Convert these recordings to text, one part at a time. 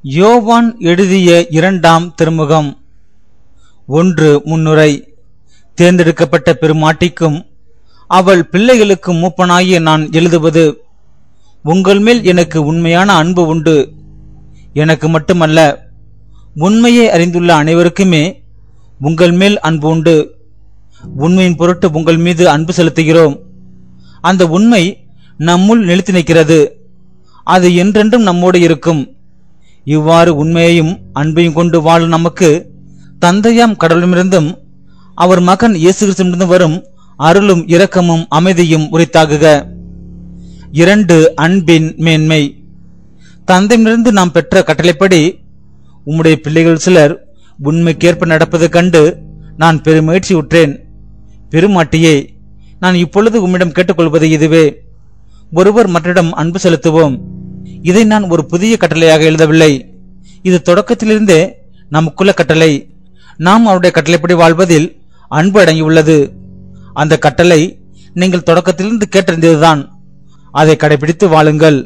யோவான் எழுதிய இரண்டாம் திருமுகம் ஒன்று முன்னுரை தேர்ந்தெடுக்கப்பட்ட பெருமாட்டிக்கும் அவள் பிள்ளைகளுக்கும் மூப்பனாகிய நான் எழுதுவது உங்கள் மேல் எனக்கு உண்மையான அன்பு உண்டு எனக்கு மட்டுமல்ல உண்மையை அறிந்துள்ள அனைவருக்குமே உங்கள் மேல் அன்பு உண்டு உண்மையின் பொருட்டு உங்கள் மீது அன்பு செலுத்துகிறோம் அந்த உண்மை நம்முள் நிலைத்து நிற்கிறது அது என்றென்றும் நம்மோடு இருக்கும் இவ்வாறு உண்மையையும் அன்பையும் கொண்டு வாழும் நமக்கு தந்தையாம் கடவுளிடமிருந்தும் அவர் மகன் இயேசு கிறிஸ்துவிடமிருந்து வரும் அருளும் இரக்கமும் அமைதியும் உரித்தாகுக இரண்டு அன்பின் மேன்மை தந்தையிலிருந்து நாம் பெற்ற கட்டளைப்படி உம்முடைய பிள்ளைகள் சிலர் உண்மைக்கேற்ப நடப்பது கண்டு நான் பெருமகிழ்ச்சி உற்றேன் பெருமாட்டியே நான் இப்பொழுது உம்மிடம் கேட்டுக்கொள்வது இதுவே ஒருவர் மற்றிடம் அன்பு செலுத்துவோம் இதை நான் ஒரு புதிய கட்டளையாக எழுதவில்லை இது தொடக்கத்திலிருந்தே நமக்குள்ள கட்டளை நாம் அவருடைய கட்டளைப்படி வாழ்வதில் அன்பு அடங்கியுள்ளது அந்த கட்டளை நீங்கள் தொடக்கத்திலிருந்து கேட்டறிந்ததுதான் அதை கடைபிடித்து வாழுங்கள்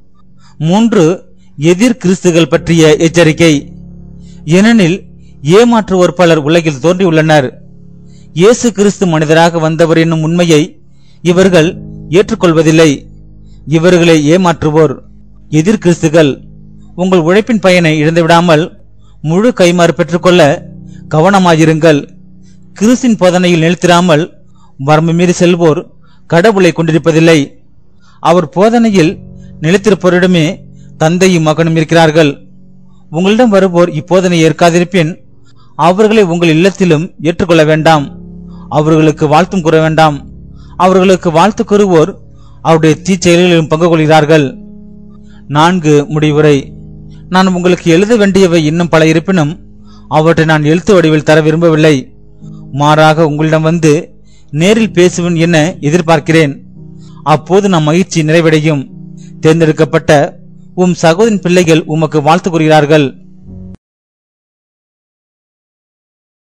மூன்று எதிர் கிறிஸ்துகள் பற்றிய எச்சரிக்கை ஏனெனில் ஏமாற்றுவோர் பலர் உலகில் தோன்றியுள்ளனர் இயேசு கிறிஸ்து மனிதராக வந்தவர் என்னும் உண்மையை இவர்கள் ஏற்றுக்கொள்வதில்லை இவர்களை ஏமாற்றுவோர் எதிர் கிறிஸ்துகள் உங்கள் உழைப்பின் பயனை இழந்துவிடாமல் முழு கைமாறு பெற்றுக்கொள்ள கவனமாயிருங்கள் கிறிஸ்தின் போதனையில் நிலைத்திராமல் வரம்பு மீறி செல்வோர் கடவுளை கொண்டிருப்பதில்லை அவர் போதனையில் நிலைத்திருப்பவரிடமே தந்தையும் மகனும் இருக்கிறார்கள் உங்களிடம் வருவோர் இப்போதனை ஏற்காதிருப்பின் அவர்களை உங்கள் இல்லத்திலும் ஏற்றுக்கொள்ள வேண்டாம் அவர்களுக்கு வாழ்த்தும் கூற வேண்டாம் அவர்களுக்கு வாழ்த்து கூறுவோர் அவருடைய தீச்செயல்களிலும் பங்கு கொள்கிறார்கள் நான்கு முடிவுரை நான் உங்களுக்கு எழுத வேண்டியவை இன்னும் பல இருப்பினும் அவற்றை நான் எழுத்து வடிவில் தர விரும்பவில்லை மாறாக உங்களிடம் வந்து நேரில் பேசுவேன் என எதிர்பார்க்கிறேன் அப்போது நம் மகிழ்ச்சி நிறைவடையும் தேர்ந்தெடுக்கப்பட்ட உம் சகோதரின் பிள்ளைகள் உமக்கு வாழ்த்து கூறுகிறார்கள்